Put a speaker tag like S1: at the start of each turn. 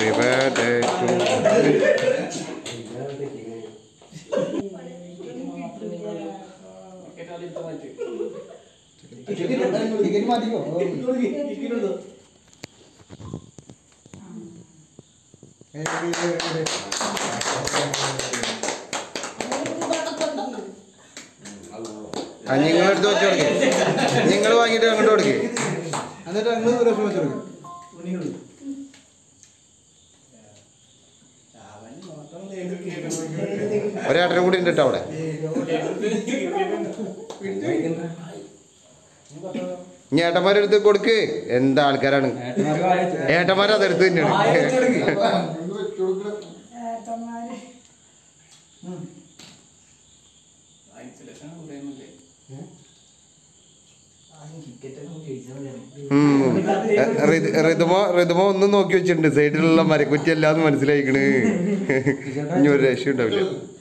S1: Happy birthday to
S2: ticket മാറ്റിക്കോ
S1: ആ നിങ്ങൾ എടുത്ത് വെച്ച് കൊടുക്കേ നിങ്ങൾ വാങ്ങിയിട്ട് അങ്ങോട്ട് കൊടുക്കേ
S2: എന്നിട്ട് ഞങ്ങൾ ഒരു വെച്ച് കൊടുക്കും
S1: ഒരേട്ടനും കൂടി ഉണ്ട് കേട്ടോ അവിടെ ഇനി ഏട്ടന്മാരെടുത്ത് കൊടുക്ക് എന്താ ആൾക്കാരാണ് ഏട്ടന്മാർ അതെടുത്ത് തന്നെയാണ് ഉം. എ, ഋതു- ഋതുമോ ഋതുമോ ഒന്നും നോക്കി വെച്ചിട്ടുണ്ട് സൈഡിലുള്ള മരക്കുറ്റി അല്ലാന്ന് മനസ്സിലായിക്കണ് ഇനി ഒരു രക്ഷ ഉണ്ടാവില്ല